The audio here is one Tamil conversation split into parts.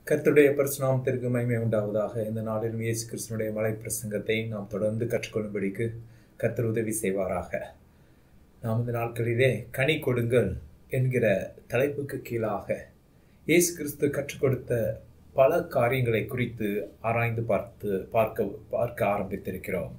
கர்த்தருடைய பரிசுநாமத்திற்கு மகிமை உண்டாவதாக இந்த நாளிலும் இயேசு கிறிஸ்தனுடைய மலை பிரசங்கத்தை நாம் தொடர்ந்து கற்றுக்கொள்ளும்படிக்கு கர்த்தர் உதவி செய்வாராக நாம் இந்த நாட்களிலே கனி கொடுங்கள் என்கிற தலைப்புக்கு கீழாக இயேசு கிறிஸ்து கற்றுக் கொடுத்த பல காரியங்களை குறித்து ஆராய்ந்து பார்த்து பார்க்க பார்க்க ஆரம்பித்திருக்கிறோம்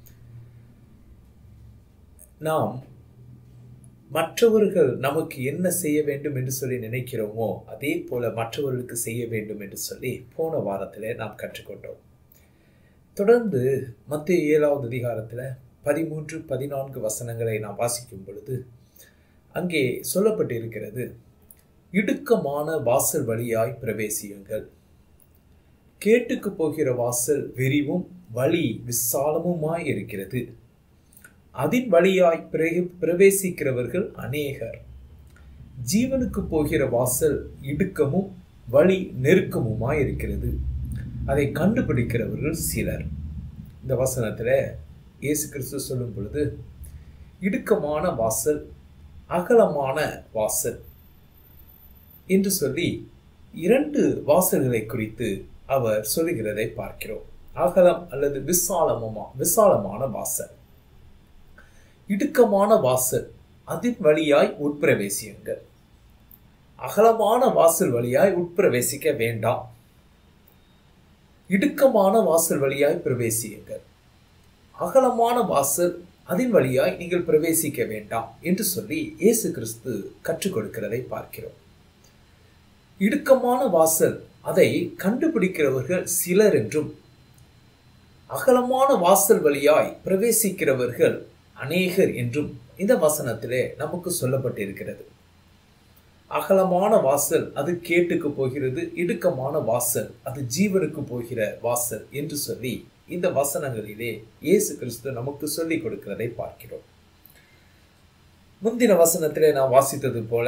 நாம் மற்றவர்கள் நமக்கு என்ன செய்ய வேண்டும் என்று சொல்லி நினைக்கிறோமோ அதே போல மற்றவர்களுக்கு செய்ய வேண்டும் என்று சொல்லி போன வாரத்தில் நாம் கற்றுக்கொண்டோம் தொடர்ந்து மத்திய ஏழாவது அதிகாரத்தில் பதிமூன்று பதினான்கு வசனங்களை நாம் வாசிக்கும் பொழுது அங்கே சொல்லப்பட்டிருக்கிறது இடுக்கமான வாசல் வழியாய் பிரவேசியுங்கள் கேட்டுக்கு போகிற வாசல் விரிவும் வழி விசாலமுமாய் இருக்கிறது அதன் வழியாய் பிரவேசிக்கிறவர்கள் அநேகர் ஜீவனுக்கு போகிற வாசல் இடுக்கமும் வழி நெருக்கமுமாய் இருக்கிறது அதை கண்டுபிடிக்கிறவர்கள் சிலர் இந்த வசனத்தில் இயேசு கிறிஸ்து சொல்லும் பொழுது இடுக்கமான வாசல் அகலமான வாசல் என்று சொல்லி இரண்டு வாசல்களை குறித்து அவர் சொல்லுகிறதை பார்க்கிறோம் அகலம் அல்லது விசாலமமா விசாலமான வாசல் இடுக்கமான வாசல் அதன் வழியாய் உட்பிரவேசியுங்கள் அகலமான வாசல் வழியாய் உட்பிரவேசிக்க வேண்டாம் இடுக்கமான வாசல் வழியாய் பிரவேசியுங்கள் அகலமான வாசல் அதன் வழியாய் நீங்கள் பிரவேசிக்க வேண்டாம் என்று சொல்லி இயேசு கிறிஸ்து கற்றுக் கொடுக்கிறதை பார்க்கிறோம் இடுக்கமான வாசல் அதை கண்டுபிடிக்கிறவர்கள் சிலர் என்றும் அகலமான வாசல் வழியாய் பிரவேசிக்கிறவர்கள் அநேகர் என்றும் இந்த வசனத்திலே நமக்கு சொல்லப்பட்டிருக்கிறது அகலமான வாசல் அது கேட்டுக்கு போகிறது இடுக்கமான வாசல் அது ஜீவனுக்கு போகிற வாசல் என்று சொல்லி இந்த வசனங்களிலே இயேசு கிறிஸ்து நமக்கு சொல்லிக் கொடுக்கிறதை பார்க்கிறோம் முந்தின வசனத்திலே நான் வாசித்தது போல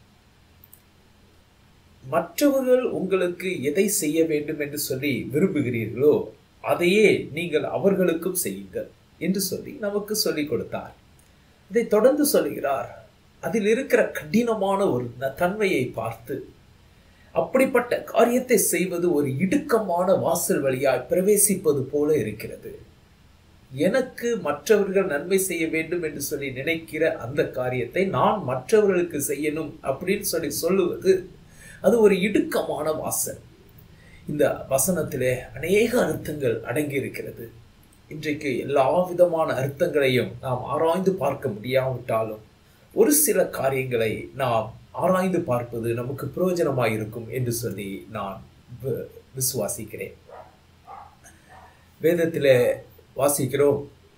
மற்றவர்கள் உங்களுக்கு எதை செய்ய வேண்டும் என்று சொல்லி விரும்புகிறீர்களோ அதையே நீங்கள் அவர்களுக்கும் செய்யுங்கள் என்று சொல்லி நமக்கு சொல்லிக் கொடுத்தார் இதை தொடர்ந்து சொல்லுகிறார் அதில் இருக்கிற கடினமான ஒரு தன்மையை பார்த்து அப்படிப்பட்ட காரியத்தை செய்வது ஒரு இடுக்கமான வாசல் வழியாய் பிரவேசிப்பது போல இருக்கிறது எனக்கு மற்றவர்கள் நன்மை செய்ய வேண்டும் என்று சொல்லி நினைக்கிற அந்த காரியத்தை நான் மற்றவர்களுக்கு செய்யணும் அப்படின்னு சொல்லி சொல்லுவது அது ஒரு இடுக்கமான வாசல் இந்த வசனத்திலே அநேக அர்த்தங்கள் அடங்கி இருக்கிறது இன்றைக்கு எல்லா விதமான அர்த்தங்களையும் நாம் ஆராய்ந்து பார்க்க முடியாவிட்டாலும் ஒரு சில காரியங்களை நாம் ஆராய்ந்து பார்ப்பது நமக்கு பிரயோஜனமாக இருக்கும் என்று சொல்லி நான் விசுவாசிக்கிறேன் வேதத்தில் வாசிக்கிறோம்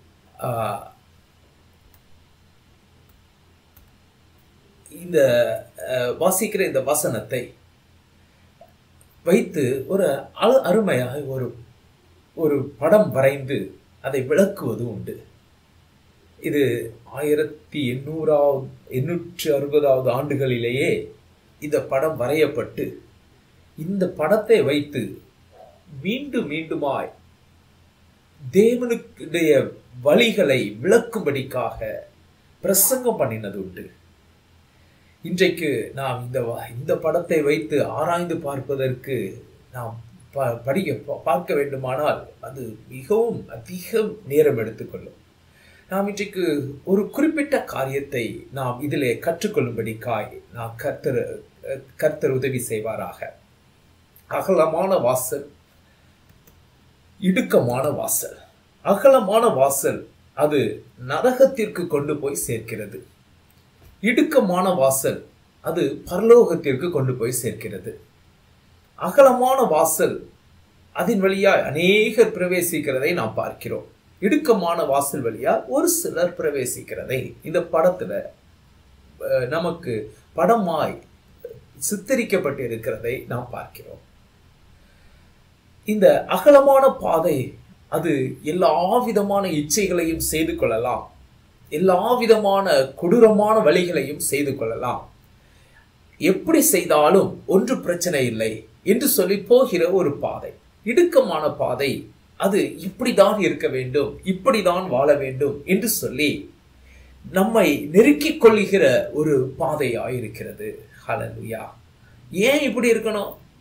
இந்த வாசிக்கிற இந்த வசனத்தை வைத்து ஒரு அருமையாக ஒரு ஒரு படம் வரைந்து அதை விளக்குவது உண்டு இது ஆயிரத்தி எண்ணூறாவது எண்ணூற்றி அறுபதாவது ஆண்டுகளிலேயே இந்த படம் வரையப்பட்டு இந்த படத்தை வைத்து மீண்டும் மீண்டுமாய் தேவனுடைய வழிகளை விளக்கும்படிக்காக பிரசங்கம் பண்ணினது உண்டு இன்றைக்கு நாம் இந்த இந்த படத்தை வைத்து ஆராய்ந்து பார்ப்பதற்கு நாம் படிக்க பார்க்க வேண்டுமானால் அது மிகவும் அதிக நேரம் எடுத்துக்கொள்ளும் நாம் இன்றைக்கு ஒரு குறிப்பிட்ட காரியத்தை நாம் இதிலே கற்றுக்கொள்ளும்படிக்காய் நாம் கர்த்தர் கர்த்தர் உதவி செய்வாராக அகலமான வாசல் இடுக்கமான வாசல் அகலமான வாசல் அது நரகத்திற்கு கொண்டு போய் சேர்க்கிறது இடுக்கமான வாசல் அது பரலோகத்திற்கு கொண்டு போய் சேர்க்கிறது அகலமான வாசல் அதன் வழியாய் அநேகர் பிரவேசிக்கிறதை நாம் பார்க்கிறோம் இடுக்கமான வாசல் வழியா ஒரு சிலர் பிரவேசிக்கிறதை இந்த படத்துல நமக்கு படமாய் சித்தரிக்கப்பட்டு இருக்கிறதை நாம் பார்க்கிறோம் இந்த அகலமான பாதை அது எல்லா விதமான இச்சைகளையும் செய்து கொள்ளலாம் எல்லா விதமான கொடூரமான வழிகளையும் செய்து கொள்ளலாம் எப்படி செய்தாலும் ஒன்று பிரச்சனை இல்லை என்று சொல்லி போகிற ஒரு பாதை இடுக்கமான பாதை அது இப்படிதான் இருக்க வேண்டும் இப்படிதான் வாழ வேண்டும் என்று சொல்லி நம்மை நெருக்கிக் கொள்ளுகிற ஒரு பாதையாயிருக்கிறது ஹalleluya ஏன் இப்படி இருக்கணும்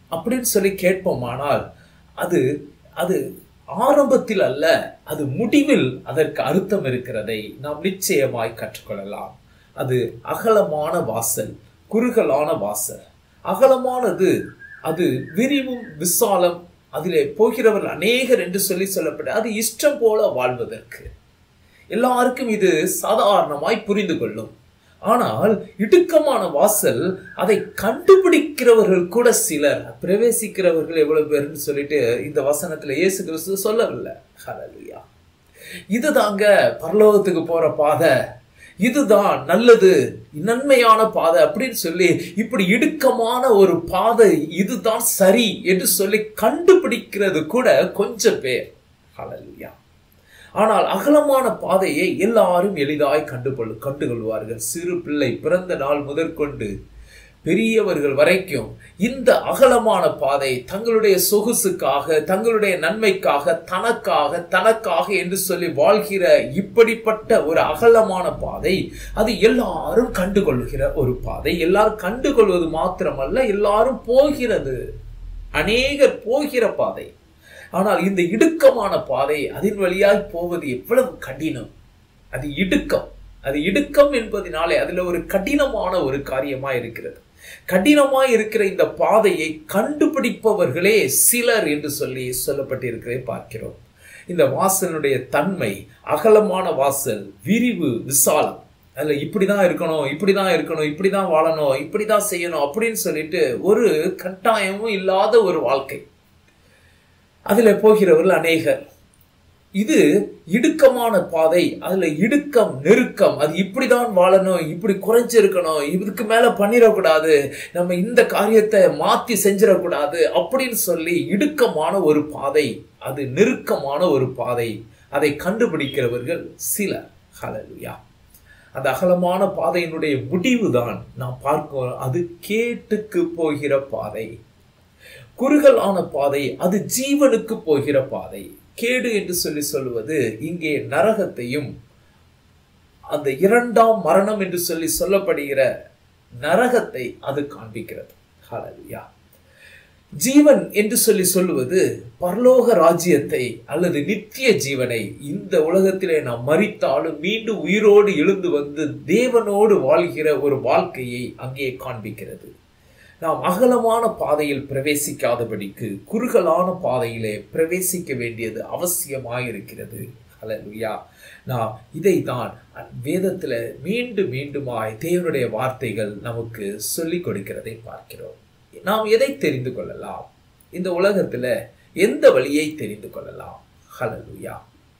அப்படின்னு சொல்லி கேட்போமானால் அது அது ஆரம்பத்தில் அல்ல அது முடிவில் அதற்கு அர்த்தம் இருக்கிறதை நாம் நிச்சயமாய் கற்றுக்கொள்ளலாம் அது அகலமான வாசல் குறுகலான வாசல் அகலமானது அது விரிவும் விசாலம் அதிலே போகிறவர்கள் அநேகர் என்று சொல்லி சொல்லப்பட்ட அது இஷ்டம் போல வாழ்வதற்கு எல்லாருக்கும் இது சாதாரணமாய் புரிந்து கொள்ளும் ஆனால் இடுக்கமான வாசல் அதை கண்டுபிடிக்கிறவர்கள் கூட சிலர் பிரவேசிக்கிறவர்கள் எவ்வளவு பேர்னு சொல்லிட்டு இந்த வசனத்துல இயேசு கிறிஸ்து சொல்லவில்லை ஹalleluya இதுதாங்க பரலோகத்துக்கு போற பாதை இதுதான் நல்லது நன்மையான பாதை அப்படின்னு சொல்லி இப்படி இடுக்கமான ஒரு பாதை இதுதான் சரி என்று சொல்லி கண்டுபிடிக்கிறது கூட கொஞ்சம் பேர் ஹalleluya ஆனால் அகலமான பாதையை எல்லாரும் எளிதாய் கண்டுகொள் கண்டுகொள்வார்கள் சிறு பிள்ளை பிறந்த நாள் முதற்கொண்டு பெரியவர்கள் வரைக்கும் இந்த அகலமான பாதை தங்களுடைய சொகுசுக்காக தங்களுடைய நன்மைக்காக தனக்காக தனக்காக என்று சொல்லி வாழ்கிற இப்படிப்பட்ட ஒரு அகலமான பாதை அது எல்லாரும் கண்டுகொள்கிற ஒரு பாதை எல்லாரும் கண்டுகொள்வது மாத்திரமல்ல எல்லாரும் போகிறது அநேகர் போகிற பாதை ஆனால் இந்த இடுக்கமான பாதை அதன் வழியாய் போவது எவ்வளவு கடினம் அது இடுக்கம் அது இடுக்கம் என்பதனாலே அதுல ஒரு கடினமான ஒரு காரியமா இருக்கிறது கடினமா இருக்கிற இந்த பாதையை கண்டுபிடிப்பவர்களே சிலர் என்று சொல்லி சொல்லப்பட்டிருக்கிறதை பார்க்கிறோம் இந்த வாசலுடைய தன்மை அகலமான வாசல் விரிவு விசாலம் அதுல இப்படிதான் இருக்கணும் இப்படிதான் இருக்கணும் இப்படிதான் வாழணும் இப்படிதான் செய்யணும் அப்படின்னு சொல்லிட்டு ஒரு கட்டாயமும் இல்லாத ஒரு வாழ்க்கை அதுல போகிறவர்கள் அநேகர் இது இடுக்கமான பாதை அதுல இடுக்கம் நெருக்கம் அது இப்படிதான் வாழணும் இப்படி குறைஞ்சிருக்கணும் இதுக்கு மேல பண்ணிடக்கூடாது நம்ம இந்த காரியத்தை மாத்தி செஞ்சிடக்கூடாது அப்படின்னு சொல்லி இடுக்கமான ஒரு பாதை அது நெருக்கமான ஒரு பாதை அதை கண்டுபிடிக்கிறவர்கள் சிலர் ஹலலுயா அந்த அகலமான பாதையினுடைய முடிவு தான் நாம் பார்க்கிறோம் அது கேட்டுக்கு போகிற பாதை குறுகலான பாதை அது ஜீவனுக்கு போகிற பாதை கேடு என்று சொல்லி சொல்லுவது இங்கே நரகத்தையும் அந்த இரண்டாம் மரணம் என்று சொல்லி சொல்லப்படுகிற நரகத்தை அது காண்பிக்கிறது ஹalleluya ஜீவன் என்று சொல்லி சொல்லுவது பரலோக ராஜ்யத்தை அல்லது நித்திய ஜீவனை இந்த உலகத்திலே நாம் மறித்தாலும் மீண்டும் உயிரோடு எழுந்து வந்து தேவனோடு வாழ்கிற ஒரு வாழ்க்கையை அங்கே காண்பிக்கிறது நாம் அகலமான பாதையில் பிரவேசிக்காதபடிக்கு குறுகலான பாதையிலே பிரவேசிக்க வேண்டியது அவசியமாயிருக்கிறது ஹalleluya நான் இதை தான் வேதத்துல மீண்டும் மீண்டுமாய் தேவனுடைய வார்த்தைகள் நமக்கு சொல்லிக் கொடுக்கிறதை பார்க்கிறோம் நாம் எதை தெரிந்து கொள்ளலாம் இந்த உலகத்துல எந்த வழியை தெரிந்து கொள்ளலாம் ஹalleluya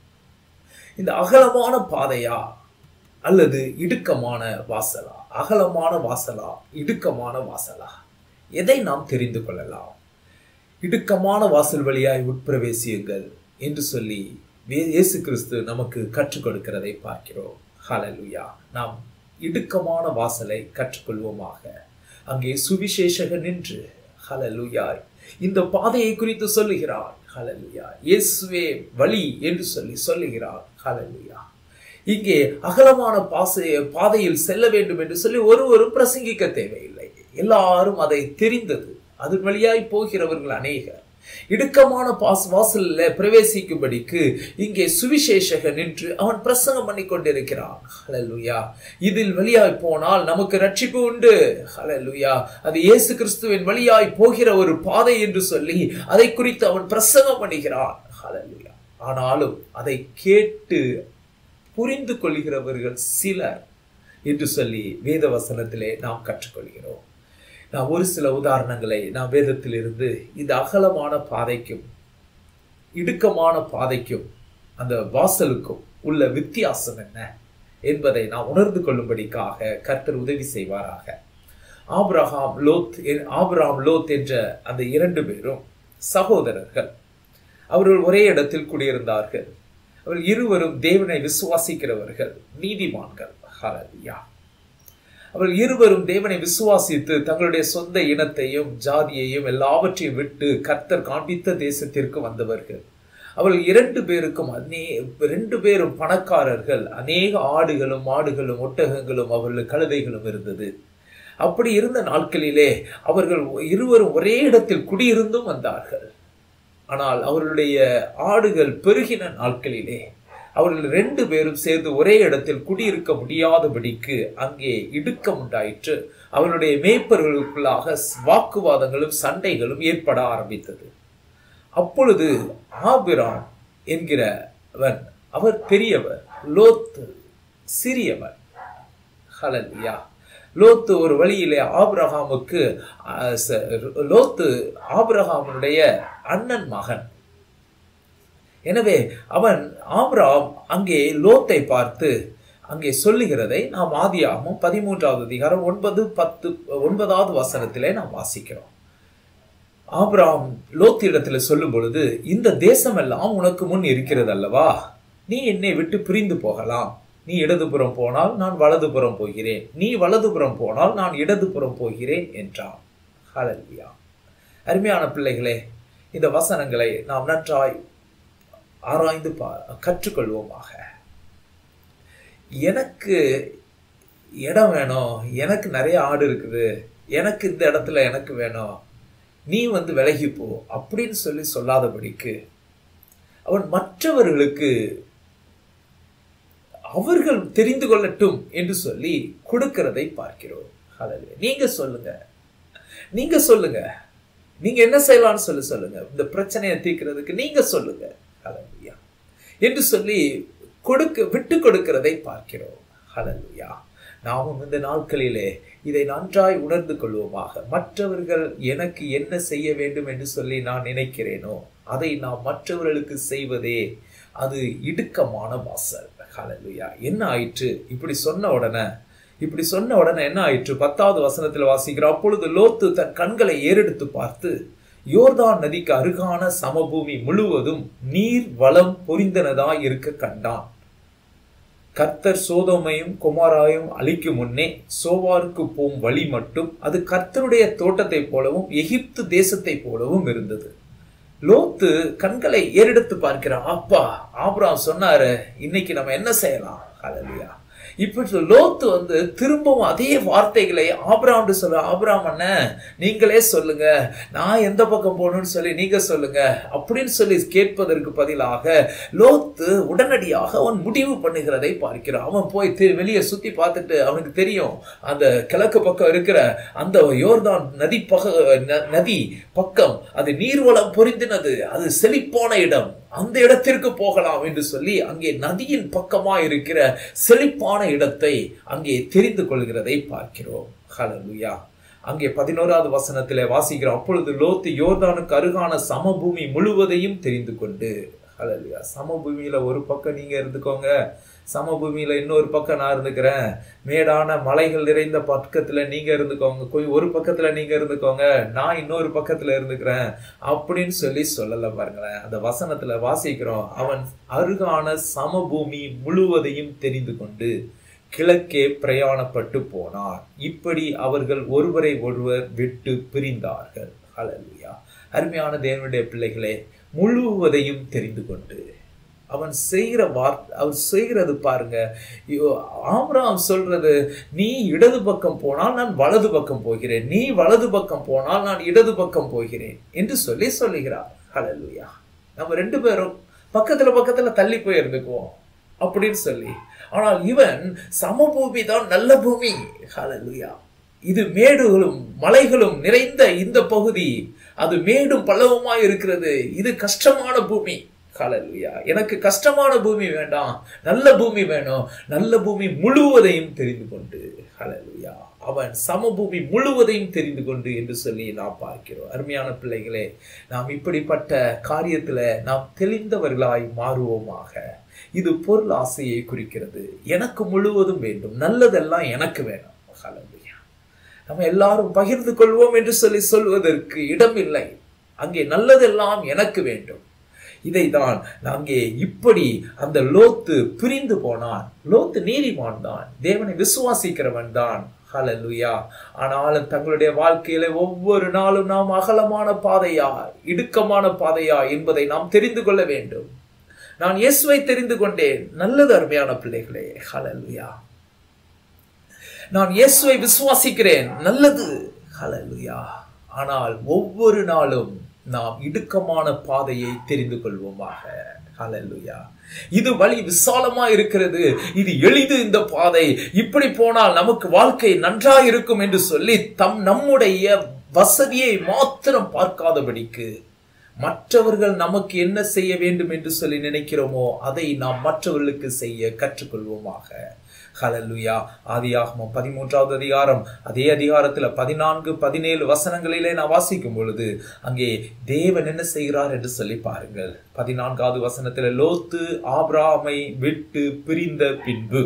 இந்த அகலமான பாதையா அல்லது இடுக்கமான வாசலா அகலமான வாசலா இடுக்கமான வாசலா எதை நாம் தெரிந்து கொள்ளலாம் இடுக்கமான வாசல் வழியாய் உட்பிரவேசியுங்கள் என்று சொல்லி இயேசு கிறிஸ்து நமக்கு கற்றுக் கொடுக்கிறதை பார்க்கிறோம் ஹalleluya நாம் இடுக்கமான வாசலை கற்றுக்கொள்வோமாக அங்கே சுவிசேஷகன் நின்று ஹalleluya இந்த பாதையை குறித்து சொல்லுகிறார் ஹalleluya இயேசுவே வழி என்று சொல்லி சொல்லுகிறார் ஹalleluya இங்கே அகலமான பாசை பாதையில் செல்ல வேண்டும் என்று சொல்லி ஒருவரும் பிரசங்கிக்க தேவையில்லை எல்லாரும் அதை தெரிந்தது அது வழியாய் போகிறவர்கள் அநேகர் இடுக்கமான பாஸ் வாசல்ல பிரவேசிக்கும்படிக்கு இங்கே சுவிசேஷகன் நின்று அவன் பிரசங்கம் பண்ணி கொண்டிருக்கிறான் ஹலலுயா இதில் வழியாய் போனால் நமக்கு ரட்சிப்பு உண்டு ஹலலுயா அது இயேசு கிறிஸ்துவின் வழியாய் போகிற ஒரு பாதை என்று சொல்லி அதை குறித்து அவன் பிரசங்கம் பண்ணுகிறான் ஹலலுயா ஆனாலும் அதை கேட்டு புரிந்து கொள்கிறவர்கள் சிலர் என்று சொல்லி வேத வசனத்திலே நாம் கற்றுக்கொள்கிறோம் நான் ஒரு சில உதாரணங்களை நான் வேதத்திலிருந்து இந்த அகலமான பாதைக்கும் இடுக்கமான பாதைக்கும் அந்த வாசலுக்கும் உள்ள வித்தியாசம் என்ன என்பதை நான் உணர்ந்து கொள்ளும்படிக்காக கர்த்தர் உதவி செய்வாராக ஆப்ரஹாம் லோத் ஆப்ரஹாம் லோத் என்ற அந்த இரண்டு பேரும் சகோதரர்கள் அவர்கள் ஒரே இடத்தில் குடியிருந்தார்கள் அவர்கள் இருவரும் தேவனை விசுவாசிக்கிறவர்கள் நீதிமான்கள் ஹலலியா அவர்கள் இருவரும் தேவனை விசுவாசித்து தங்களுடைய சொந்த இனத்தையும் ஜாதியையும் எல்லாவற்றையும் விட்டு கர்த்தர் காண்பித்த தேசத்திற்கு வந்தவர்கள் அவர்கள் இரண்டு பேருக்கும் அநே ரெண்டு பேரும் பணக்காரர்கள் அநேக ஆடுகளும் மாடுகளும் ஒட்டகங்களும் அவர்கள் கழுதைகளும் இருந்தது அப்படி இருந்த நாட்களிலே அவர்கள் இருவரும் ஒரே இடத்தில் குடியிருந்தும் வந்தார்கள் ஆனால் அவர்களுடைய ஆடுகள் பெருகின நாட்களிலே அவர்கள் ரெண்டு பேரும் சேர்ந்து ஒரே இடத்தில் குடியிருக்க முடியாதபடிக்கு அங்கே இடுக்கம் உண்டாயிற்று அவர்களுடைய மேய்ப்பர்களுக்குள்ளாக வாக்குவாதங்களும் சண்டைகளும் ஏற்பட ஆரம்பித்தது அப்பொழுது ஆபிராம் என்கிறவன் அவர் பெரியவர் லோத்து சிறியவன் ஹலல்யா லோத்து ஒரு வழியிலே ஆபிரகாமுக்கு லோத்து ஆபிரகாமுடைய அண்ணன் மகன் எனவே அவன் ஆபிராம் அங்கே லோத்தை பார்த்து அங்கே சொல்லுகிறதை நாம் ஆதியாகவும் பதிமூன்றாவது அதிகாரம் ஒன்பது பத்து ஒன்பதாவது வசனத்திலே நாம் வாசிக்கிறோம் ஆபிராம் லோத்து இடத்துல சொல்லும் பொழுது இந்த தேசமெல்லாம் உனக்கு முன் இருக்கிறது அல்லவா நீ என்னை விட்டு பிரிந்து போகலாம் நீ இடதுபுறம் போனால் நான் வலதுபுறம் போகிறேன் நீ வலதுபுறம் போனால் நான் இடதுபுறம் போகிறேன் என்றான் ஹலல்வியா அருமையான பிள்ளைகளே இந்த வசனங்களை நாம் நன்றாய் ஆராய்ந்து பா கற்றுக்கொள்வோமாக எனக்கு இடம் வேணும் எனக்கு நிறைய ஆடு இருக்குது எனக்கு இந்த இடத்துல எனக்கு வேணும் நீ வந்து விலகி போ அப்படின்னு சொல்லி சொல்லாதபடிக்கு அவன் மற்றவர்களுக்கு அவர்கள் தெரிந்து கொள்ளட்டும் என்று சொல்லி கொடுக்கிறதை பார்க்கிறோம் நீங்க சொல்லுங்க நீங்க சொல்லுங்க நீங்க என்ன செய்யலாம்னு சொல்லி சொல்லுங்க இந்த பிரச்சனையை தீர்க்கிறதுக்கு நீங்க சொல்லுங்க ஹலலுயா என்று சொல்லி கொடுக்க விட்டு கொடுக்கிறதை பார்க்கிறோம் ஹலலுயா நாமும் இந்த நாட்களிலே இதை நன்றாய் உணர்ந்து கொள்வோமாக மற்றவர்கள் எனக்கு என்ன செய்ய வேண்டும் என்று சொல்லி நான் நினைக்கிறேனோ அதை நாம் மற்றவர்களுக்கு செய்வதே அது இடுக்கமான வாசல் ஹலலுயா என்ன ஆயிற்று இப்படி சொன்ன உடனே இப்படி சொன்ன உடனே என்ன ஆயிற்று பத்தாவது வசனத்தில் வாசிக்கிறோம் அப்பொழுது லோத்து தன் கண்களை ஏறெடுத்து பார்த்து யோர்தான் நதிக்கு அருகான சமபூமி முழுவதும் நீர் வளம் பொரிந்தனதாய் இருக்க கண்டான் கர்த்தர் சோதோமையும் குமாராயும் அழிக்கும் முன்னே சோவாருக்கு போம் வழி மட்டும் அது கர்த்தருடைய தோட்டத்தை போலவும் எகிப்து தேசத்தை போலவும் இருந்தது லோத்து கண்களை ஏறெடுத்து பார்க்கிறான் அப்பா ஆபராம் சொன்னாரு இன்னைக்கு நம்ம என்ன செய்யலாம் அழலியா இப்படி லோத்து வந்து திரும்பவும் அதே வார்த்தைகளை ஆபராம் சொல்ல ஆபராம் அண்ணன் நீங்களே சொல்லுங்க நான் எந்த பக்கம் போகணும்னு சொல்லி நீங்க சொல்லுங்க அப்படின்னு சொல்லி கேட்பதற்கு பதிலாக லோத்து உடனடியாக அவன் முடிவு பண்ணுகிறதை பார்க்கிறான் அவன் போய் வெளியே சுத்தி பார்த்துட்டு அவனுக்கு தெரியும் அந்த கிழக்கு பக்கம் இருக்கிற அந்த யோர்தான் நதி பக நதி பக்கம் அது நீர்வளம் பொருந்தினது அது செழிப்பான இடம் அந்த இடத்திற்கு போகலாம் என்று சொல்லி அங்கே நதியின் பக்கமா இருக்கிற செழிப்பான இடத்தை அங்கே தெரிந்து கொள்கிறதை பார்க்கிறோம் ஹலலுயா அங்கே பதினோராவது வசனத்திலே வாசிக்கிறோம் அப்பொழுது லோத்து யோர்தானுக்கு அருகான சமபூமி முழுவதையும் தெரிந்து கொண்டு ஹலலுயா சமபூமியில ஒரு பக்கம் நீங்க இருந்துக்கோங்க சமபூமியில இன்னொரு பக்கம் நான் இருந்துக்கிறேன் மேடான மலைகள் நிறைந்த பக்கத்துல நீங்க இருந்துக்கோங்க கொஞ்சம் ஒரு பக்கத்துல நீங்க இருந்துக்கோங்க நான் இன்னொரு பக்கத்துல இருந்துக்கிறேன் அப்படின்னு சொல்லி சொல்லல பாருங்களேன் அந்த வசனத்துல வாசிக்கிறோம் அவன் அருகான சமபூமி முழுவதையும் தெரிந்து கொண்டு கிழக்கே பிரயாணப்பட்டு போனார் இப்படி அவர்கள் ஒருவரை ஒருவர் விட்டு பிரிந்தார்கள் அலலுயா அருமையான தேவனுடைய பிள்ளைகளே முழுவதையும் தெரிந்து கொண்டு அவன் செய்கிற வார்த்தை அவன் செய்கிறது பாருங்க ஆம்ராம் சொல்றது நீ இடது பக்கம் போனால் நான் வலது பக்கம் போகிறேன் நீ வலது பக்கம் போனால் நான் இடது பக்கம் போகிறேன் என்று சொல்லி சொல்லுகிறார் ஹலலுயா நம்ம ரெண்டு பேரும் பக்கத்துல பக்கத்துல தள்ளி போய் இருந்துக்குவோம் அப்படின்னு சொல்லி ஆனால் இவன் சமபூமி தான் நல்ல பூமி ஹலலுயா இது மேடுகளும் மலைகளும் நிறைந்த இந்த பகுதி அது மேடும் பள்ளவுமாய் இருக்கிறது இது கஷ்டமான பூமி ஹalleluya எனக்கு கஷ்டமான பூமி வேண்டாம் நல்ல பூமி வேணும் நல்ல பூமி முழுவதையும் தெரிந்து கொண்டு ஹalleluya அவன் சமபூமி முழுவதையும் தெரிந்து கொண்டு என்று சொல்லி நாம் பார்க்கிறோம் அருமையான பிள்ளைகளே நாம் இப்படிப்பட்ட காரியத்துல நாம் தெளிந்தவர்களாய் மாறுவோமாக இது பொருள் ஆசையை குறிக்கிறது எனக்கு முழுவதும் வேண்டும் நல்லதெல்லாம் எனக்கு வேணும் ஹalleluya நம்ம எல்லாரும் பகிர்ந்து கொள்வோம் என்று சொல்லி சொல்வதற்கு இடமில்லை அங்கே நல்லதெல்லாம் எனக்கு வேண்டும் இதை தான் அங்கே இப்படி அந்த லோத்து பிரிந்து போனான் லோத்து நீதிமான் தான் தேவனை விசுவாசிக்கிறவன் தான் ஹலலுயா ஆனாலும் தங்களுடைய வாழ்க்கையில ஒவ்வொரு நாளும் நாம் அகலமான பாதையா இடுக்கமான பாதையா என்பதை நாம் தெரிந்து கொள்ள வேண்டும் நான் இயேசுவை தெரிந்து கொண்டேன் நல்லது அருமையான பிள்ளைகளே ஹலலுயா நான் இயேசுவை விசுவாசிக்கிறேன் நல்லது ஹalleluya ஆனால் ஒவ்வொரு நாளும் நாம் இடுக்கமான பாதையை தெரிந்து கொள்வோமாக ஹalleluya இது வழி விசாலமா இருக்கிறது இது எளிது இந்த பாதை இப்படி போனால் நமக்கு வாழ்க்கை நன்றாக இருக்கும் என்று சொல்லி தம் நம்முடைய வசதியை மாத்திரம் பார்க்காதபடிக்கு மற்றவர்கள் நமக்கு என்ன செய்ய வேண்டும் என்று சொல்லி நினைக்கிறோமோ அதை நாம் மற்றவர்களுக்கு செய்ய கற்றுக்கொள்வோமாக ஹலலுயா ஆதியாகமம் பதிமூன்றாவது அதிகாரம் அதே அதிகாரத்துல பதினான்கு பதினேழு வசனங்களிலே நான் வாசிக்கும் பொழுது அங்கே தேவன் என்ன செய்கிறார் என்று சொல்லி பாருங்கள் பதினான்காவது வசனத்துல லோத்து ஆபிராமை விட்டு பிரிந்த பின்பு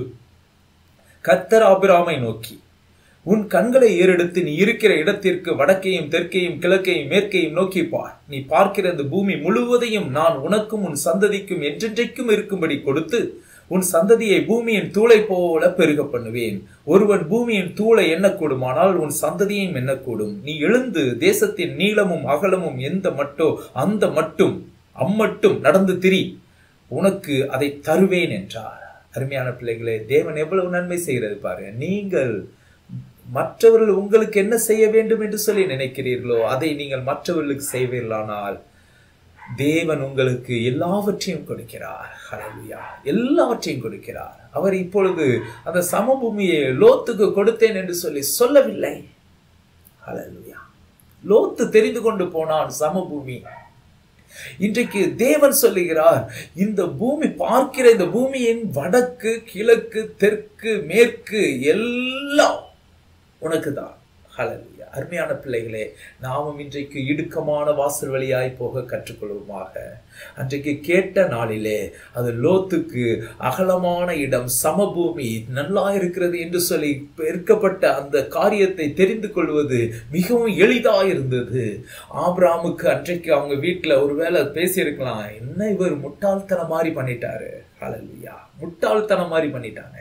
கத்தர் ஆபிராமை நோக்கி உன் கண்களை ஏறெடுத்து நீ இருக்கிற இடத்திற்கு வடக்கையும் தெற்கையும் கிழக்கையும் மேற்கையும் நோக்கி பார் நீ பார்க்கிற இந்த பூமி முழுவதையும் நான் உனக்கும் உன் சந்ததிக்கும் என்றென்றைக்கும் இருக்கும்படி கொடுத்து உன் சந்ததியை பூமியின் தூளை போல பெருக பண்ணுவேன் ஒருவன் பூமியின் தூளை எண்ணக்கூடுமானால் உன் சந்ததியையும் எண்ணக்கூடும் நீ எழுந்து தேசத்தின் நீளமும் அகலமும் எந்த மட்டோ அந்த மட்டும் அம்மட்டும் நடந்து திரி உனக்கு அதை தருவேன் என்றார் அருமையான பிள்ளைகளே தேவன் எவ்வளவு நன்மை செய்கிறது பாருங்க நீங்கள் மற்றவர்கள் உங்களுக்கு என்ன செய்ய வேண்டும் என்று சொல்லி நினைக்கிறீர்களோ அதை நீங்கள் மற்றவர்களுக்கு செய்வீர்களானால் தேவன் உங்களுக்கு எல்லாவற்றையும் கொடுக்கிறார் ஹalleluya எல்லாவற்றையும் கொடுக்கிறார் அவர் இப்பொழுது அந்த சமபூமியை லோத்துக்கு கொடுத்தேன் என்று சொல்லி சொல்லவில்லை ஹalleluya லோத்து தெரிந்து கொண்டு போனான் சமபூமி இன்றைக்கு தேவன் சொல்லுகிறார் இந்த பூமி பார்க்கிற இந்த பூமியின் வடக்கு கிழக்கு தெற்கு மேற்கு எல்லாம் உனக்கு தான் ஹலலுயா அருமையான பிள்ளைகளே நாமும் இன்றைக்கு இடுக்கமான வாசல் வழியாய் போக கற்றுக்கொள்வோமாக அன்றைக்கு கேட்ட நாளிலே அது லோத்துக்கு அகலமான இடம் சமபூமி நல்லா இருக்கிறது என்று சொல்லி பெருக்கப்பட்ட அந்த காரியத்தை தெரிந்து கொள்வது மிகவும் எளிதா இருந்தது ஆப்ராமுக்கு அன்றைக்கு அவங்க வீட்டுல ஒருவேளை பேசியிருக்கலாம் என்ன இவர் முட்டாள்தனம் மாதிரி பண்ணிட்டாரு ஹலலுயா முட்டாள்தனம் மாதிரி பண்ணிட்டாங்க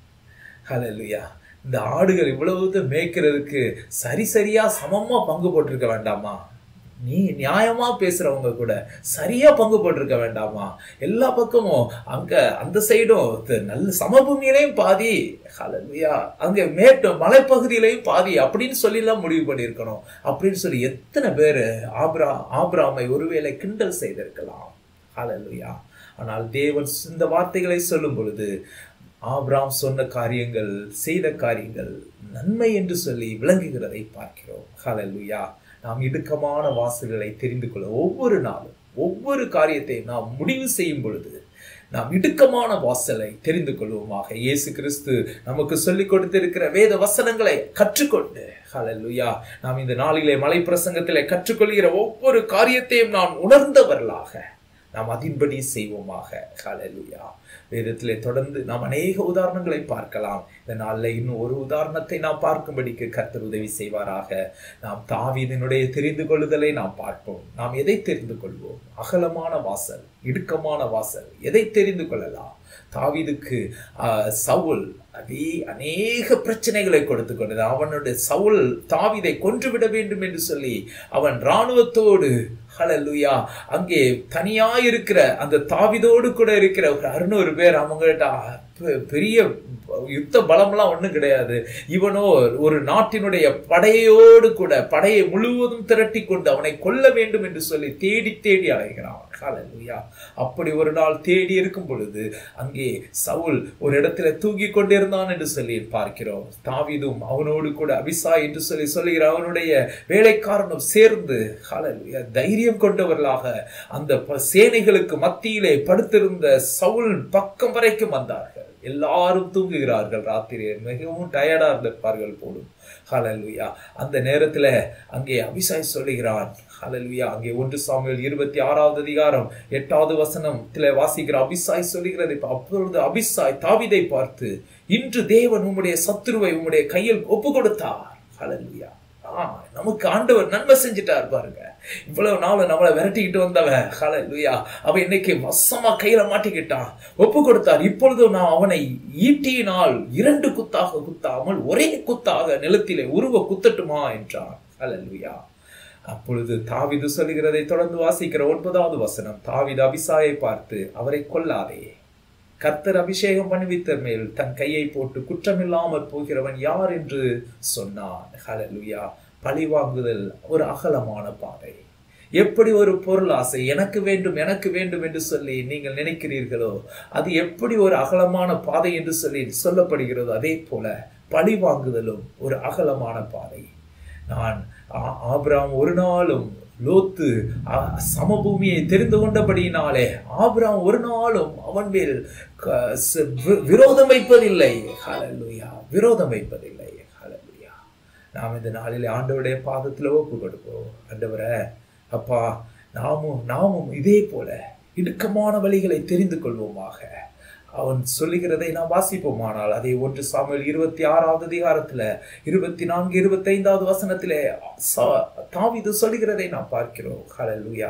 ஹலலுயா இந்த ஆடுகள் இவ்வளவு மேய்க்கிறதுக்கு சரி சரியா சமமா பங்கு போட்டிருக்க வேண்டாமா நீ நியாயமா பேசுறவங்க கூட சரியா பங்கு போட்டிருக்க வேண்டாமா எல்லா பக்கமும் அங்க அந்த சைடும் நல்ல சமபூமியிலையும் பாதி ஹலலுயா அங்க மேட்டு மலைப்பகுதியிலையும் பாதி அப்படின்னு சொல்லி எல்லாம் முடிவு பண்ணியிருக்கணும் அப்படின்னு சொல்லி எத்தனை பேர் ஆப்ரா ஆப்ராமை ஒருவேளை கிண்டல் செய்திருக்கலாம் ஹலலுயா ஆனால் தேவன் இந்த வார்த்தைகளை சொல்லும் பொழுது ஆப்ராம் சொன்ன காரியங்கள் செய்த காரியங்கள் நன்மை என்று சொல்லி விளங்குகிறதை பார்க்கிறோம் ஹலலுயா நாம் இடுக்கமான வாசல்களை தெரிந்து கொள்ள ஒவ்வொரு நாளும் ஒவ்வொரு காரியத்தை நாம் முடிவு செய்யும் பொழுது நாம் இடுக்கமான வாசலை தெரிந்து கொள்வோமாக இயேசு கிறிஸ்து நமக்கு சொல்லிக் கொடுத்திருக்கிற வேத வசனங்களை கற்றுக்கொண்டு ஹலலுயா நாம் இந்த நாளிலே மலை பிரசங்கத்திலே கற்றுக்கொள்கிற ஒவ்வொரு காரியத்தையும் நாம் உணர்ந்தவர்களாக நாம் அதின்படி செய்வோமாக ஹலலுயா வேதத்திலே தொடர்ந்து நாம் அநேக உதாரணங்களை பார்க்கலாம் இந்த நாளில் இன்னும் ஒரு உதாரணத்தை நாம் பார்க்கும்படிக்கு கர்த்தர் உதவி செய்வாராக நாம் தாவீதினுடைய தெரிந்து கொள்ளுதலை நாம் பார்ப்போம் நாம் எதை தெரிந்து கொள்வோம் அகலமான வாசல் இடுக்கமான வாசல் எதை தெரிந்து கொள்ளலாம் தாவீதுக்கு சவுல் அதே அநேக பிரச்சனைகளை கொடுத்து கொண்டது அவனுடைய சவுல் தாவிதை கொன்றுவிட வேண்டும் என்று சொல்லி அவன் இராணுவத்தோடு ஹலலுயா அங்கே தனியா இருக்கிற அந்த தாவிதோடு கூட இருக்கிற ஒரு அறுநூறு பேர் அவங்கள்ட்ட பெரிய யுத்த பலம்லாம் ஒன்றும் கிடையாது இவனோ ஒரு நாட்டினுடைய படையோடு கூட படையை முழுவதும் திரட்டி கொண்டு அவனை கொல்ல வேண்டும் என்று சொல்லி தேடி தேடி அலைகிறான் ஹalleluya அப்படி ஒரு நாள் தேடி இருக்கும் பொழுது அங்கே சவுல் ஒரு இடத்துல தூங்கி கொண்டிருந்தான் என்று சொல்லி பார்க்கிறோம் தாவிதும் அவனோடு கூட அபிசா என்று சொல்லி சொல்லுகிற அவனுடைய வேலைக்காரனும் சேர்ந்து ஹalleluya தைரியம் கொண்டவர்களாக அந்த சேனைகளுக்கு மத்தியிலே படுத்திருந்த சவுல் பக்கம் வரைக்கும் வந்தார்கள் எல்லாரும் தூங்குகிறார்கள் ராத்திரி மிகவும் டயர்டா இருந்திருப்பார்கள் போலும் ஹலலுயா அந்த நேரத்துல அங்கே அபிசாய் சொல்லுகிறான் ஹலலுயா அங்கே ஒன்று சாமியல் இருபத்தி ஆறாவது அதிகாரம் எட்டாவது வசனத்துல வாசிக்கிற அபிசாய் சொல்லுகிறது அப்பொழுது அபிசாய் தாவிதை பார்த்து இன்று தேவன் உம்முடைய சத்துருவை உம்முடைய கையில் ஒப்பு கொடுத்தார் ஹலலுயா நமக்கு ஆண்டவர் நன்மை செஞ்சுட்டார் பாருங்க இவ்வளவு நாள் நம்மளை விரட்டிக்கிட்டு வந்தவன் ஹல லுயா அவன் இன்னைக்கு வசமா கையில மாட்டிக்கிட்டான் ஒப்பு கொடுத்தார் இப்பொழுது நான் அவனை ஈட்டியினால் இரண்டு குத்தாக குத்தாமல் ஒரே குத்தாக நிலத்திலே உருவ குத்தட்டுமா என்றான் ஹல லுயா அப்பொழுது தாவிது சொல்லுகிறதை தொடர்ந்து வாசிக்கிற ஒன்பதாவது வசனம் தாவிது அபிசாயை பார்த்து அவரை கொல்லாதே கர்த்தர் அபிஷேகம் பண்ணுவித்த மேல் தன் கையை போட்டு குற்றமில்லாமல் போகிறவன் யார் என்று சொன்னான் ஹalleluya பழிவாங்குதல் ஒரு அகலமான பாதை எப்படி ஒரு பொருள் ஆசை எனக்கு வேண்டும் எனக்கு வேண்டும் என்று சொல்லி நீங்கள் நினைக்கிறீர்களோ அது எப்படி ஒரு அகலமான பாதை என்று சொல்லி சொல்லப்படுகிறதோ அதே போல பழி வாங்குதலும் ஒரு அகலமான பாதை நான் ஆ- ஆபிரகாம் ஒரு நாளும் லோத்து அ- சமபூமியை தெரிந்து கொண்டபடியினாலே ஆபிரகாம் ஒரு நாளும் அவன் மேல் க- ச- வி- விரோதம் வைப்பதில்லை ஹalleluya விரோதம் வைப்பதில்லை ஹalleluya நாம் இந்த நாளிலே ஆண்டவருடைய பாதத்தில் ஒப்பு கொடுப்போம் ஆண்டவரே அப்பா நாமும் நாமும் இதே போல இடுக்கமான வழிகளை தெரிந்து கொள்வோமாக அவன் சொல்லுகிறதை நாம் வாசிப்போமானால் அதை ஒன்று சாமுவேல் இருபத்தி ஆறாவது அதிகாரத்துல இருபத்தி நான்கு இருபத்தி ஐந்தாவது வசனத்திலே சா- தாவீது சொல்லுகிறதை நாம் பார்க்கிறோம் ஹalleluya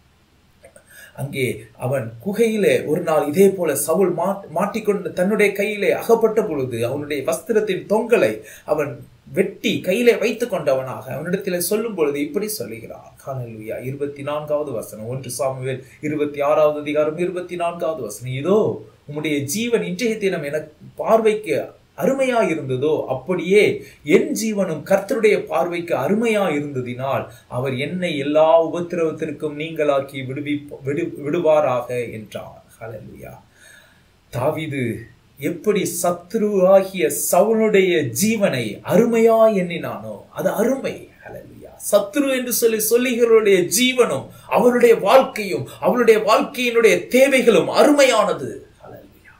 அங்கே அவன் குகையிலே ஒரு நாள் இதே போல சவுல் மாட் மாட்டிக்கொண்டு தன்னுடைய கையிலே அகப்பட்ட பொழுது அவனுடைய வஸ்திரத்தின் தொங்கலை அவன் வெட்டி கையிலே வைத்துக் கொண்டவனாக அவனிடத்திலே சொல்லும் பொழுது இப்படி சொல்லுகிறான் ஹalleluya இருபத்தி நான்காவது வசனம் ஒன்று சாமுவேல் இருபத்தி ஆறாவது அதிகாரம் இருபத்தி நான்காவது வசனம் இதோ உம்முடைய ஜீவன் இன்றைய தினம் என பார்வைக்கு அருமையா இருந்ததோ அப்படியே என் ஜீவனும் கர்த்தருடைய பார்வைக்கு அருமையா இருந்ததினால் அவர் என்னை எல்லா உபத்திரவத்திற்கும் நீங்களாக்கி விடுவி விடு விடுவாராக என்றார் ஹalleluya தாவீது எப்படி சத்ருவாகிய சவுனுடைய ஜீவனை அருமையா எண்ணினானோ அது அருமை ஹalleluya சத்ரு என்று சொல்லி சொல்லுகிறவருடைய ஜீவனும் அவருடைய வாழ்க்கையும் அவருடைய வாழ்க்கையினுடைய தேவைகளும் அருமையானது ஹalleluya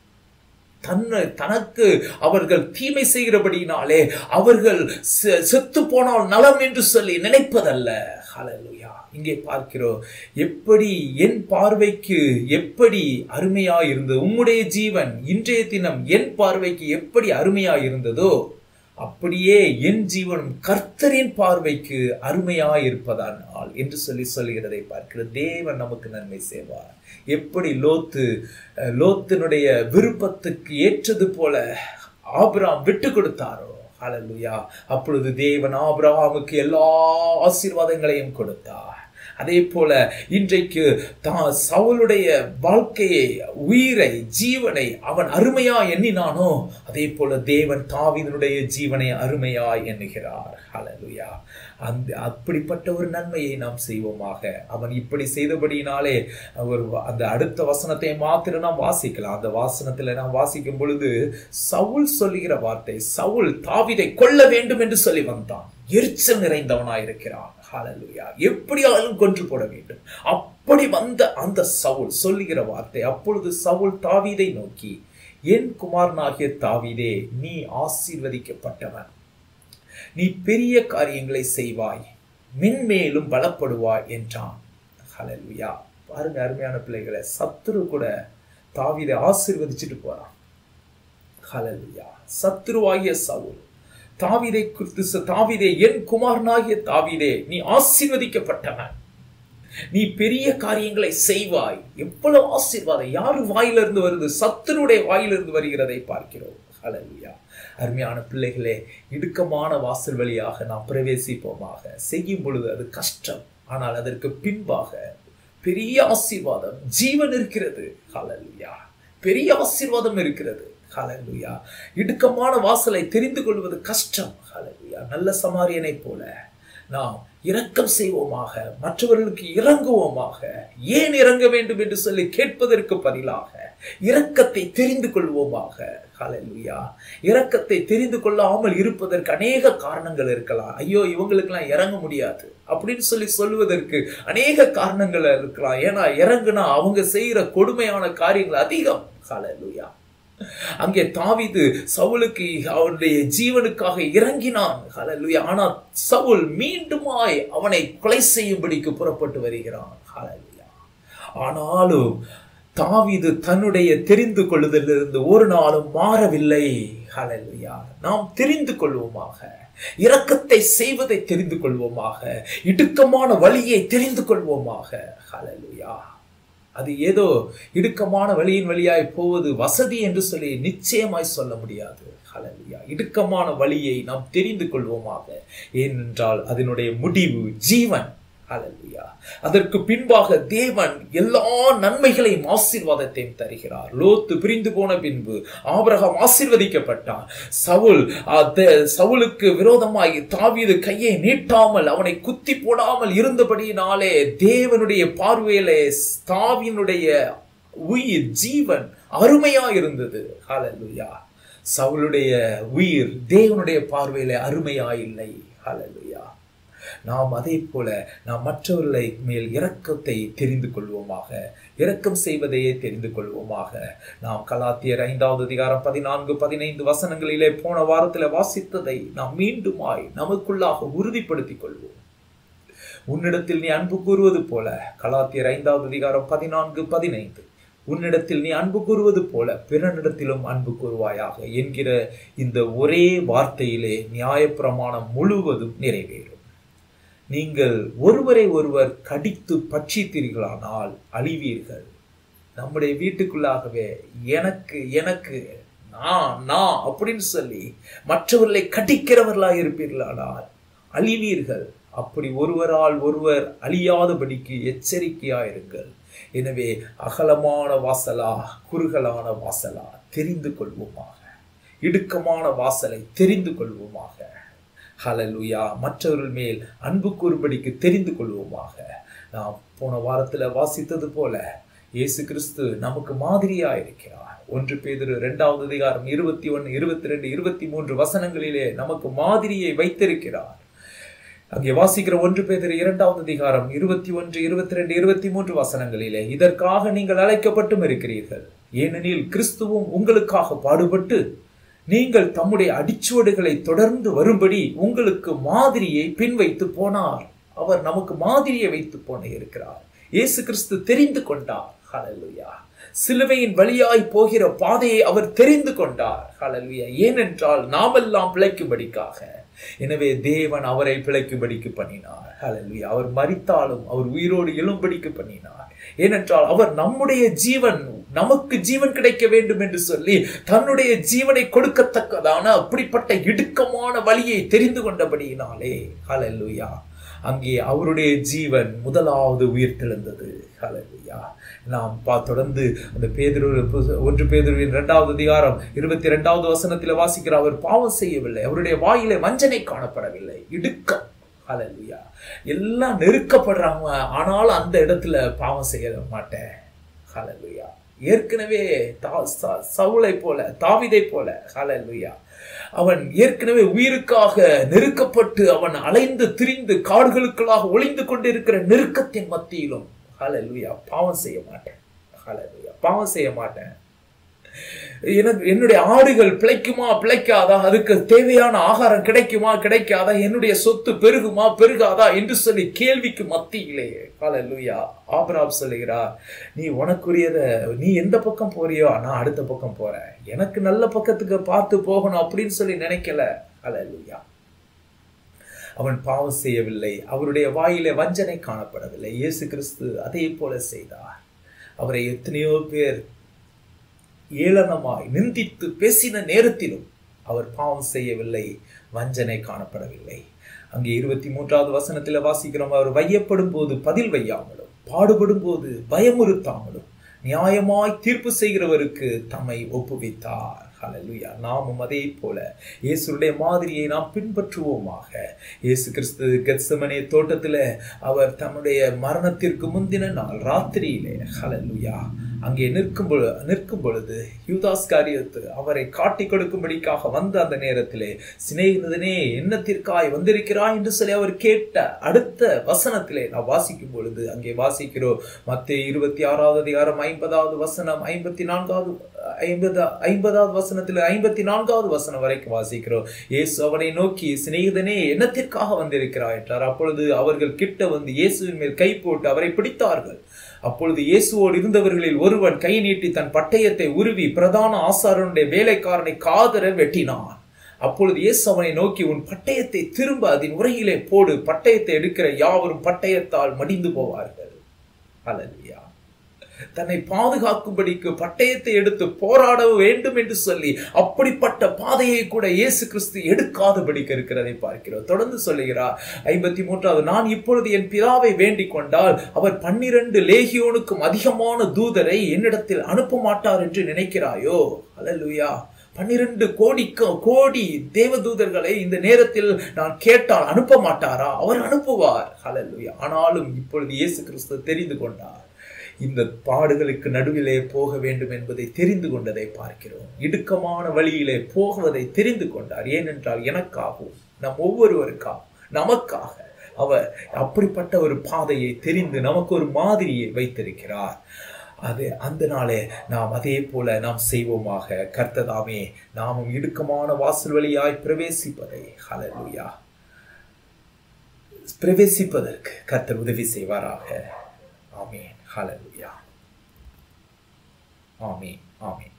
தன்னை தனக்கு அவர்கள் தீமை செய்கிறபடியினாலே அவர்கள் செ- செத்து போனால் நலம் என்று சொல்லி நினைப்பதல்ல ஹalleluya இங்கே பார்க்கிறோம் எப்படி என் பார்வைக்கு எப்படி அருமையா இருந்தது உம்முடைய ஜீவன் இன்றைய தினம் என் பார்வைக்கு எப்படி அருமையா இருந்ததோ அப்படியே என் ஜீவனும் கர்த்தரின் பார்வைக்கு அருமையா இருப்பதானால் என்று சொல்லி சொல்கிறதை பார்க்கிறது தேவன் நமக்கு நன்மை செய்வார் எப்படி லோத்து அஹ், லோத்தினுடைய விருப்பத்துக்கு ஏற்றது போல ஆபிராம் விட்டு கொடுத்தாரோ ஹalleluya அப்பொழுது தேவன் ஆபிரகாமுக்கு எல்லா ஆசீர்வாதங்களையும் கொடுத்தார் அதே போல இன்றைக்கு தான் சவுளுடைய வாழ்க்கையை உயிரை ஜீவனை அவன் அருமையா எண்ணினானோ அதே போல தேவன் தாவீதனுடைய ஜீவனை அருமையா எண்ணுகிறார் ஹalleluya அந்த அப்படிப்பட்ட ஒரு நன்மையை நாம் செய்வோமாக அவன் இப்படி செய்தபடியினாலே ஒரு வ- அந்த அடுத்த வசனத்தை மாத்திரம் நாம் வாசிக்கலாம் அந்த வாசனத்துல நாம் வாசிக்கும் பொழுது சவுல் சொல்லுகிற வார்த்தை சவுல் தாவீதை கொல்ல வேண்டும் என்று சொல்லி வந்தான் எரிச்சல் நிறைந்தவனாயிருக்கிறான் ஹalleluya எப்படியாலும் கொன்று போட வேண்டும் அப்படி வந்த அந்த சவுல் சொல்லுகிற வார்த்தை அப்பொழுது சவுல் தாவீதை நோக்கி என் குமாரனாகிய தாவீதே நீ ஆசீர்வதிக்கப்பட்டவன் நீ பெரிய காரியங்களை செய்வாய் மென்மேலும் பலப்படுவாய் என்றான் ஹalleluya பாருங்க அருமையான பிள்ளைகளை சத்துரு கூட தாவீதை ஆசீர்வதிச்சுட்டு போறான் ஹalleluya சத்துருவாகிய சவுல் தாவீதை குறித்து சொ- தாவீதே என் குமாரனாகிய தாவீதே நீ ஆசீர்வதிக்கப்பட்டவன் நீ பெரிய காரியங்களை செய்வாய் எவ்வளவு ஆசீர்வாதம் யாரு வாயிலிருந்து வருது சத்துருடைய வாயிலிருந்து வருகிறதை பார்க்கிறோம் ஹalleluya அருமையான பிள்ளைகளே இடுக்கமான வாசல் வழியாக நாம் பிரவேசிப்போமாக செய்யும் பொழுது அது கஷ்டம் ஆனால் அதற்கு பின்பாக பெரிய ஆசீர்வாதம் ஜீவன் இருக்கிறது ஹalleluya பெரிய ஆசீர்வாதம் இருக்கிறது ஹalleluya இடுக்கமான வாசலை தெரிந்து கொள்வது கஷ்டம் ஹalleluya நல்ல சமாரியனை போல நாம் இரக்கம் செய்வோமாக மற்றவர்களுக்கு இறங்குவோமாக ஏன் இறங்க வேண்டும் என்று சொல்லி கேட்பதற்கு பதிலாக இரக்கத்தை தெரிந்து கொள்வோமாக ஹalleluya இரக்கத்தை தெரிந்து கொள்ளாமல் இருப்பதற்கு அநேக காரணங்கள் இருக்கலாம் ஐயோ இவங்களுக்கெல்லாம் இறங்க முடியாது அப்படின்னு சொல்லி சொல்லுவதற்கு அநேக காரணங்கள் இருக்கலாம் ஏன்னா இறங்குனா அவங்க செய்யற கொடுமையான காரியங்கள் அதிகம் ஹalleluya அங்கே தாவீது சவுலுக்கு அவனுடைய ஜீவனுக்காக இறங்கினான் ஹalleluya ஆனால் சவுல் மீண்டுமாய் அவனை கொலை செய்யும்படிக்கு புறப்பட்டு வருகிறான் ஹalleluya ஆனாலும் தாவீது தன்னுடைய தெரிந்து கொள்ளுதலிருந்து ஒரு நாளும் மாறவில்லை ஹalleluya நாம் தெரிந்து கொள்வோமாக இரக்கத்தை செய்வதை தெரிந்து கொள்வோமாக இடுக்கமான வழியை தெரிந்து கொள்வோமாக ஹalleluya அது ஏதோ இடுக்கமான வழியின் வழியாய் போவது வசதி என்று சொல்லி நிச்சயமாய் சொல்ல முடியாது ஹalleluya இடுக்கமான வழியை நாம் தெரிந்து கொள்வோமாக ஏனென்றால் அதனுடைய முடிவு ஜீவன் ஹalleluya அதற்கு பின்பாக தேவன் எல்லா நன்மைகளையும் ஆசீர்வாதத்தையும் தருகிறார் லோத்து பிரிந்து போன பின்பு ஆபிரகாம் ஆசீர்வதிக்கப்பட்டான் சவுல் அத- சவுலுக்கு விரோதமாய் தாவீது கையை நீட்டாமல் அவனை குத்தி போடாமல் இருந்தபடியினாலே தேவனுடைய பார்வையிலே தாவினுடைய உயிர் ஜீவன் அருமையா இருந்தது ஹalleluya சவுலுடைய உயிர் தேவனுடைய பார்வையிலே அருமையா இல்லை ஹalleluya நாம் அதே போல நாம் மற்றவர்களை மேல் இரக்கத்தை தெரிந்து கொள்வோமாக இரக்கம் செய்வதையே தெரிந்து கொள்வோமாக நாம் கலாத்தியர் ஐந்தாவது அதிகாரம் பதினான்கு பதினைந்து வசனங்களிலே போன வாரத்தில் வாசித்ததை நாம் மீண்டுமாய் நமக்குள்ளாக உறுதிப்படுத்திக் கொள்வோம் உன்னிடத்தில் நீ அன்பு கூறுவது போல கலாத்தியர் ஐந்தாவது அதிகாரம் பதினான்கு பதினைந்து உன்னிடத்தில் நீ அன்பு கூறுவது போல பிறனிடத்திலும் அன்பு கூறுவாயாக என்கிற இந்த ஒரே வார்த்தையிலே நியாயப்பிரமாணம் முழுவதும் நிறைவேறும் நீங்கள் ஒருவரை ஒருவர் கடித்து பட்சித்தீர்களானால் அழிவீர்கள் நம்முடைய வீட்டுக்குள்ளாகவே எனக்கு எனக்கு நான் நான் அப்படின்னு சொல்லி மற்றவர்களை கடிக்கிறவர்களாக இருப்பீர்களானால் அழிவீர்கள் அப்படி ஒருவரால் ஒருவர் அழியாதபடிக்கு எச்சரிக்கையாயிருங்கள் எனவே அகலமான வாசலா குறுகலான வாசலா தெரிந்து கொள்வோமாக இடுக்கமான வாசலை தெரிந்து கொள்வோமாக ஹalleluya மற்றவர்கள் மேல் அன்பு கூறும்படிக்கு தெரிந்து கொள்வோமாக நாம் போன வாரத்துல வாசித்தது போல இயேசு கிறிஸ்து நமக்கு மாதிரியா இருக்கிறார் ஒன்று பேதுரு இரண்டாவது அதிகாரம் இருபத்தி ஒன்று இருபத்தி ரெண்டு இருபத்தி மூன்று வசனங்களிலே நமக்கு மாதிரியை வைத்திருக்கிறார் அங்கே வாசிக்கிற ஒன்று பேதர் இரண்டாவது அதிகாரம் இருபத்தி ஒன்று இருபத்தி ரெண்டு இருபத்தி மூன்று வசனங்களிலே இதற்காக நீங்கள் அழைக்கப்பட்டும் இருக்கிறீர்கள் ஏனெனில் கிறிஸ்துவும் உங்களுக்காக பாடுபட்டு நீங்கள் தம்முடைய அடிச்சுவடுகளை தொடர்ந்து வரும்படி உங்களுக்கு மாதிரியை பின் வைத்து போனார் அவர் நமக்கு மாதிரியை வைத்து போன இருக்கிறார் இயேசு கிறிஸ்து தெரிந்து கொண்டார் ஹalleluya சிலுவையின் வழியாய் போகிற பாதையை அவர் தெரிந்து கொண்டார் ஹalleluya ஏனென்றால் நாமெல்லாம் பிழைக்கும்படிக்காக எனவே தேவன் அவரை பிழைக்கும்படிக்கு பண்ணினார் ஹalleluya அவர் மரித்தாலும் அவர் உயிரோடு எழும்படிக்கு பண்ணினார் ஏனென்றால் அவர் நம்முடைய ஜீவன் நமக்கு ஜீவன் கிடைக்க வேண்டும் என்று சொல்லி தன்னுடைய ஜீவனை கொடுக்கத்தக்கதான அப்படிப்பட்ட இடுக்கமான வழியை தெரிந்து கொண்டபடியினாலே ஹalleluya அங்கே அவருடைய ஜீவன் முதலாவது உயிர் தெழுந்தது ஹalleluya நாம் பா தொடர்ந்து அந்த பேதுரு ஒன்று பேதுருவின் இரண்டாவது அதிகாரம் இருபத்தி இரண்டாவது வசனத்தில் வாசிக்கிற அவர் பாவம் செய்யவில்லை அவருடைய வாயிலே வஞ்சனை காணப்படவில்லை இடுக்கம் ஹalleluya எல்லாம் நெருக்கப்படுறாங்க ஆனாலும் அந்த இடத்துல பாவம் செய்ய மாட்டேன் ஹalleluya ஏற்கனவே தா- ச- சவுலை போல தாவிதை போல ஹalleluya அவன் ஏற்கனவே உயிருக்காக நெருக்கப்பட்டு அவன் அலைந்து திரிந்து காடுகளுக்குள்ளாக ஒளிந்து கொண்டிருக்கிற நெருக்கத்தின் மத்தியிலும் ஹalleluya பாவம் செய்ய மாட்டேன் ஹalleluya பாவம் செய்ய மாட்டேன் எனக்கு என்னுடைய ஆடுகள் பிழைக்குமா பிழைக்காதா அதுக்கு தேவையான ஆகாரம் கிடைக்குமா கிடைக்காதா என்னுடைய சொத்து பெருகுமா பெருகாதா என்று சொல்லி கேள்விக்கு மத்தியிலே ஹalleluya ஆபிரகாம் சொல்லுகிறார் நீ உனக்குரியத நீ எந்த பக்கம் போறியோ நான் அடுத்த பக்கம் போறேன் எனக்கு நல்ல பக்கத்துக்கு பார்த்து போகணும் அப்படின்னு சொல்லி நினைக்கல ஹalleluya அவன் பாவம் செய்யவில்லை அவருடைய வாயிலே வஞ்சனை காணப்படவில்லை இயேசு கிறிஸ்து அதே போல செய்தார் அவரை எத்தனையோ பேர் ஏளனமாய் நிந்தித்து பேசின நேரத்திலும் அவர் பாவம் செய்யவில்லை வஞ்சனை காணப்படவில்லை அங்கே இருபத்தி மூன்றாவது வசனத்தில் வாசிக்கிறோம் அவர் வையப்படும் போது பதில் வையாமலும் பாடுபடும் போது பயமுறுத்தாமலும் நியாயமாய் தீர்ப்பு செய்கிறவருக்கு தம்மை ஒப்புவித்தார் ஹalleluya நாமும் அதே போல இயேசுடைய மாதிரியை நாம் பின்பற்றுவோமாக இயேசு கிறிஸ்து கெத்சமனே தோட்டத்தில் அவர் தம்முடைய மரணத்திற்கு முந்தின நாள் ராத்திரியிலே ஹalleluya அங்கே நிற்கும் பொழுது நிற்கும் பொழுது யூதாஸ் காரியத்து அவரை காட்டி கொடுக்கும்படிக்காக வந்த அந்த நேரத்திலே சிநேகிதனே என்னத்திற்காய் வந்திருக்கிறாய் என்று சொல்லி அவர் கேட்ட அடுத்த வசனத்திலே நான் வாசிக்கும் பொழுது அங்கே வாசிக்கிறோம் மத்திய இருபத்தி ஆறாவது அதிகாரம் ஐம்பதாவது வசனம் ஐம்பத்தி நான்காவது ஐம்பது ஐம்பதாவது வசனத்தில் ஐம்பத்தி நான்காவது வசனம் வரைக்கும் வாசிக்கிறோம் இயேசு அவனை நோக்கி சிநேகிதனே என்னத்திற்காக வந்திருக்கிறாய் என்றார் அப்பொழுது அவர்கள் கிட்ட வந்து இயேசுவின் மேல் கை போட்டு அவரை பிடித்தார்கள் அப்பொழுது இயேசுவோடு இருந்தவர்களில் ஒருவன் கை நீட்டி தன் பட்டயத்தை உருவி பிரதான ஆசாரனுடைய வேலைக்காரனை காதர வெட்டினான் அப்பொழுது இயேசு அவனை நோக்கி உன் பட்டயத்தை திரும்ப அதன் உரையிலே போடு பட்டயத்தை எடுக்கிற யாவரும் பட்டயத்தால் மடிந்து போவார்கள் அல்லையா தன்னை பாதுகாக்கும்படிக்கு பட்டயத்தை எடுத்து போராட வேண்டும் என்று சொல்லி அப்படிப்பட்ட பாதையை கூட இயேசு கிறிஸ்து எடுக்காதபடிக்கு இருக்கிறதை பார்க்கிறோம் தொடர்ந்து சொல்லுகிறார் ஐம்பத்தி மூன்றாவது நான் இப்பொழுது என் பிதாவை வேண்டிக் கொண்டால் அவர் பன்னிரண்டு லேகியோனுக்கும் அதிகமான தூதரை என்னிடத்தில் அனுப்ப மாட்டார் என்று நினைக்கிறாயோ அல்லேலூயா பன்னிரண்டு கோடிக்கு கோடி தேவதூதர்களை இந்த நேரத்தில் நான் கேட்டால் அனுப்ப மாட்டாரா அவர் அனுப்புவார் ஹalleluya ஆனாலும் இப்பொழுது இயேசு கிறிஸ்து தெரிந்து கொண்டார் இந்த பாடுகளுக்கு நடுவிலே போக வேண்டும் என்பதை தெரிந்து கொண்டதை பார்க்கிறோம் இடுக்கமான வழியிலே போவதை தெரிந்து கொண்டார் ஏனென்றால் எனக்காகவும் நம் ஒவ்வொருவருக்காகவும் நமக்காக அவர் அப்படிப்பட்ட ஒரு பாதையை தெரிந்து நமக்கு ஒரு மாதிரியை வைத்திருக்கிறார் அது அந்த நாளே நாம் அதே போல நாம் செய்வோமாக கர்த்ததாமே நாமும் இடுக்கமான வாசல் வழியாய் பிரவேசிப்பதை ஹalleluya பிரவேசிப்பதற்கு கர்த்தர் உதவி செய்வாராக ஆமீன் ஹalleluya ஆமீன் ஆமீன்